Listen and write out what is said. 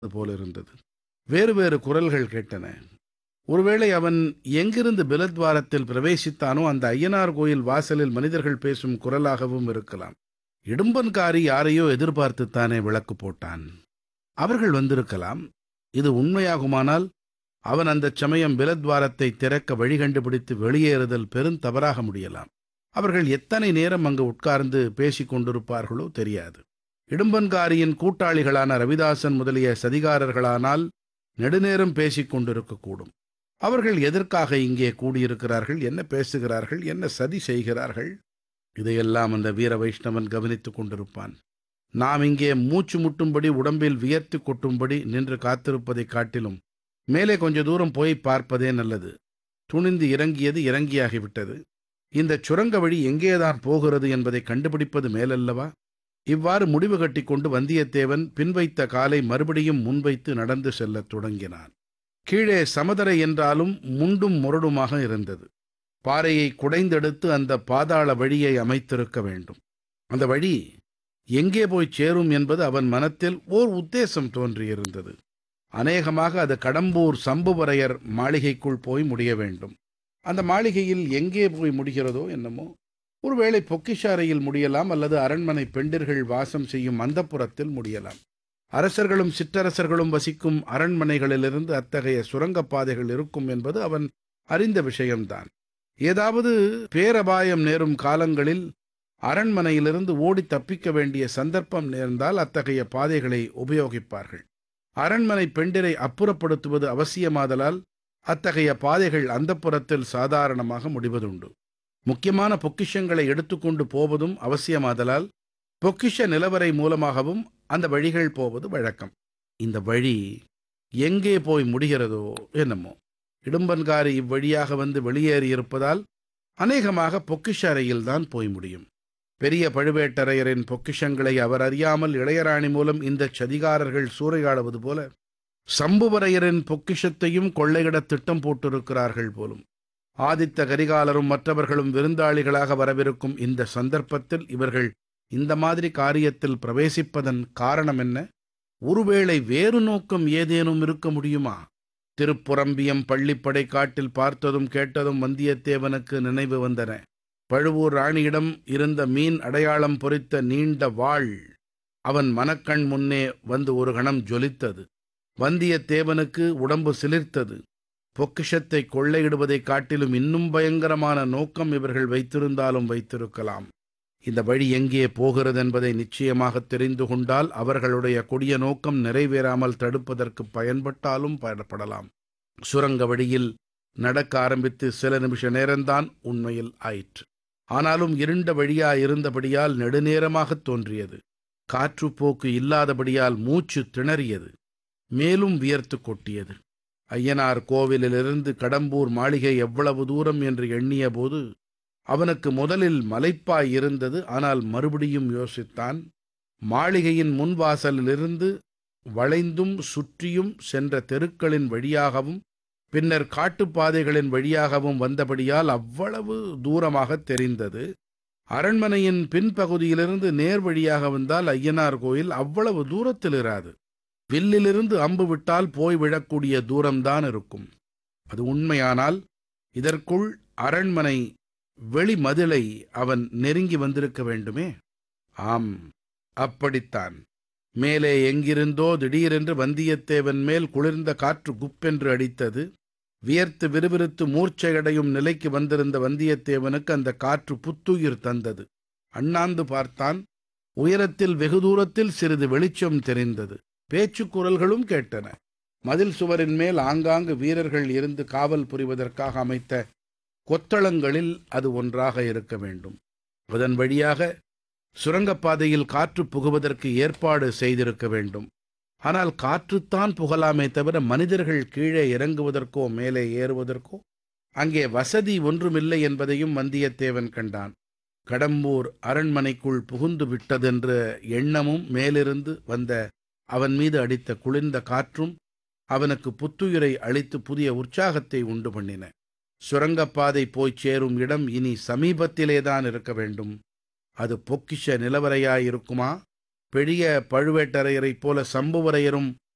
போலிருந்தது வேறு வேறு குரல்கள் கேட்டன ஒருவேளை அவன் எங்கிருந்து பிலத்வாரத்தில் பிரவேசித்தானோ அந்த ஐயனார் கோயில் வாசலில் மனிதர்கள் பேசும் குரலாகவும் இருக்கலாம் இடும்பன்காரி யாரையோ எதிர்பார்த்துத்தானே விளக்கு போட்டான் அவர்கள் வந்திருக்கலாம் இது உண்மையாகுமானால் அவன் அந்தச் சமயம் பிலத்வாரத்தை திறக்க வழி கண்டுபிடித்து வெளியேறுதல் பெருந்தவறாக முடியலாம் அவர்கள் எத்தனை நேரம் அங்கு உட்கார்ந்து பேசிக் கொண்டிருப்பார்களோ தெரியாது இடும்பன்காரியின் கூட்டாளிகளான ரவிதாசன் முதலிய சதிகாரர்களானால் நெடுநேரம் பேசிக் கொண்டிருக்கக்கூடும் அவர்கள் எதற்காக இங்கே கூடியிருக்கிறார்கள் என்ன பேசுகிறார்கள் என்ன சதி செய்கிறார்கள் இதையெல்லாம் அந்த வீர வைஷ்ணவன் கவனித்துக் கொண்டிருப்பான் நாம் இங்கே மூச்சு முட்டும்படி உடம்பில் வியர்த்து கொட்டும்படி நின்று காத்திருப்பதைக் காட்டிலும் மேலே கொஞ்ச தூரம் போய் பார்ப்பதே நல்லது துணிந்து இறங்கியது இறங்கியாகிவிட்டது இந்த சுரங்க வழி எங்கேதான் போகிறது என்பதை கண்டுபிடிப்பது மேலல்லவா இவ்வாறு முடிவு கட்டி கொண்டு வந்தியத்தேவன் பின்வைத்த காலை மறுபடியும் முன்வைத்து நடந்து செல்லத் தொடங்கினான் கீழே சமதரை என்றாலும் முண்டும் முரடுமாக இருந்தது பாறையை குடைந்தெடுத்து அந்த பாதாள வழியை அமைத்திருக்க வேண்டும் அந்த வழி எங்கே போய் சேரும் என்பது அவன் மனத்தில் ஓர் உத்தேசம் தோன்றியிருந்தது அநேகமாக அது கடம்பூர் சம்புவரையர் மாளிகைக்குள் போய் முடிய வேண்டும் அந்த மாளிகையில் எங்கே போய் முடிகிறதோ என்னமோ ஒருவேளை பொக்கிஷாரையில் முடியலாம் அல்லது அரண்மனை பெண்டிர்கள் வாசம் செய்யும் அந்தப்புறத்தில் முடியலாம் அரசர்களும் சிற்றரசர்களும் வசிக்கும் அரண்மனைகளிலிருந்து அத்தகைய சுரங்கப் பாதைகள் இருக்கும் என்பது அவன் அறிந்த விஷயம்தான் ஏதாவது பேரபாயம் நேரும் காலங்களில் அரண்மனையிலிருந்து ஓடி தப்பிக்க வேண்டிய சந்தர்ப்பம் நேர்ந்தால் அத்தகைய பாதைகளை உபயோகிப்பார்கள் அரண்மனை பெண்டிரை அப்புறப்படுத்துவது அவசியமாதலால் அத்தகைய பாதைகள் அந்தப்புறத்தில் சாதாரணமாக முடிவதுண்டு முக்கியமான பொக்கிஷங்களை எடுத்துக்கொண்டு போவதும் அவசியமாதலால் பொக்கிஷ நிலவரை மூலமாகவும் அந்த வழிகள் போவது வழக்கம் இந்த வழி எங்கே போய் முடிகிறதோ என்னமோ இடும்பன்காரி இவ்வழியாக வந்து வெளியேறியிருப்பதால் அநேகமாக பொக்கிஷ அறையில்தான் போய் முடியும் பெரிய பழுவேட்டரையரின் பொக்கிஷங்களை அவர் அறியாமல் இளையராணி மூலம் இந்த சதிகாரர்கள் சூறையாடுவது போல சம்புவரையரின் பொக்கிஷத்தையும் கொள்ளையிட திட்டம் போட்டிருக்கிறார்கள் போலும் ஆதித்த கரிகாலரும் மற்றவர்களும் விருந்தாளிகளாக வரவிருக்கும் இந்த சந்தர்ப்பத்தில் இவர்கள் இந்த மாதிரி காரியத்தில் பிரவேசிப்பதன் காரணம் என்ன ஒருவேளை வேறு நோக்கம் ஏதேனும் இருக்க முடியுமா திருப்புறம்பியம் பள்ளிப்படை காட்டில் பார்த்ததும் கேட்டதும் வந்தியத்தேவனுக்கு நினைவு வந்தன பழுவூர் ராணியிடம் இருந்த மீன் அடையாளம் பொறித்த நீண்ட வாள் அவன் மனக்கண் முன்னே வந்து ஒரு கணம் ஜொலித்தது வந்தியத்தேவனுக்கு உடம்பு சிலிர்த்தது பொக்கிஷத்தை கொள்ளையிடுவதைக் காட்டிலும் இன்னும் பயங்கரமான நோக்கம் இவர்கள் வைத்திருந்தாலும் வைத்திருக்கலாம் இந்த வழி எங்கே போகிறது என்பதை நிச்சயமாக தெரிந்து கொண்டால் அவர்களுடைய கொடிய நோக்கம் நிறைவேறாமல் தடுப்பதற்கு பயன்பட்டாலும் பயன்படலாம் சுரங்க வழியில் நடக்க ஆரம்பித்து சில நிமிஷ நேரம்தான் உண்மையில் ஆயிற்று ஆனாலும் இருண்ட வழியாயிருந்தபடியால் நெடுநேரமாகத் தோன்றியது காற்றுப்போக்கு இல்லாதபடியால் மூச்சு திணறியது மேலும் வியர்த்து கொட்டியது ஐயனார் கோவிலிலிருந்து கடம்பூர் மாளிகை எவ்வளவு தூரம் என்று எண்ணிய போது அவனுக்கு முதலில் மலைப்பாய் இருந்தது ஆனால் மறுபடியும் யோசித்தான் மாளிகையின் முன்வாசலிலிருந்து வளைந்தும் சுற்றியும் சென்ற தெருக்களின் வழியாகவும் பின்னர் காட்டுப்பாதைகளின் வழியாகவும் வந்தபடியால் அவ்வளவு தூரமாக தெரிந்தது அரண்மனையின் பின்பகுதியிலிருந்து நேர் வழியாக வந்தால் ஐயனார் கோயில் அவ்வளவு தூரத்தில் இராது வில்லிலிருந்து அம்பு விட்டால் போய் விழக்கூடிய தூரம்தான் இருக்கும் அது உண்மையானால் இதற்குள் அரண்மனை வெளிமதிலை அவன் நெருங்கி வந்திருக்க வேண்டுமே ஆம் அப்படித்தான் மேலே எங்கிருந்தோ திடீரென்று வந்தியத்தேவன் மேல் குளிர்ந்த காற்று குப்பென்று அடித்தது வியர்த்து விறுவிறுத்து மூர்ச்சையடையும் நிலைக்கு வந்திருந்த வந்தியத்தேவனுக்கு அந்த காற்று புத்துயிர் தந்தது அண்ணாந்து பார்த்தான் உயரத்தில் வெகு தூரத்தில் சிறிது வெளிச்சம் தெரிந்தது பேச்சுக் குரல்களும் கேட்டன மதில் சுவரின் மேல் ஆங்காங்கு வீரர்கள் இருந்து காவல் புரிவதற்காக அமைத்த கொத்தளங்களில் அது ஒன்றாக இருக்க வேண்டும் அதன் வழியாக சுரங்கப்பாதையில் காற்று புகுவதற்கு ஏற்பாடு செய்திருக்க வேண்டும் ஆனால் காற்றுத்தான் புகலாமே தவிர மனிதர்கள் கீழே இறங்குவதற்கோ மேலே ஏறுவதற்கோ அங்கே வசதி ஒன்றுமில்லை என்பதையும் வந்தியத்தேவன் கண்டான் கடம்பூர் அரண்மனைக்குள் புகுந்து விட்டதென்ற எண்ணமும் மேலிருந்து வந்த அவன் மீது அடித்த குளிர்ந்த காற்றும் அவனுக்கு புத்துயிரை அளித்து புதிய உற்சாகத்தை உண்டு பண்ணின சுரங்கப்பாதை போய்ச் சேரும் இடம் இனி சமீபத்திலேதான் இருக்க வேண்டும் அது பொக்கிஷ நிலவரையாயிருக்குமா பெரிய பழுவேட்டரையரைப் போல சம்புவரையரும்